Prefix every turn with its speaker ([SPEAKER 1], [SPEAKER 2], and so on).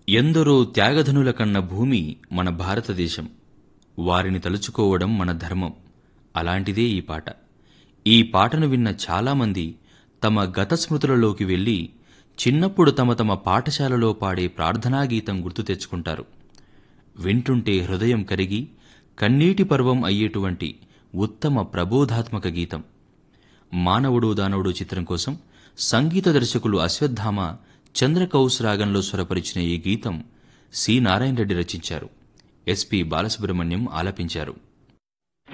[SPEAKER 1] ఎందరో త్యాగధనుల కన్న భూమి మన భారతదేశం వారిని తలుచుకోవడం మన ధర్మం అలాంటిదే ఈ పాట ఈ పాటను విన్న చాలామంది తమ గత స్మృతులలోకి వెళ్ళి చిన్నప్పుడు తమ తమ పాఠశాలలో పాడే ప్రార్థనా గీతం గుర్తు తెచ్చుకుంటారు వింటుంటే హృదయం కరిగి కన్నీటి పర్వం అయ్యేటువంటి ఉత్తమ ప్రబోధాత్మక గీతం మానవుడు దానవుడు చిత్రం కోసం సంగీత దర్శకులు అశ్వత్థామ చంద్రకౌస్ రాగంలో స్వరపరిచిన ఈ గీతం సి నారాయణ రెడ్డి రచించారు ఎస్పి బాలసుబ్రహ్మణ్యం ఆలపించారు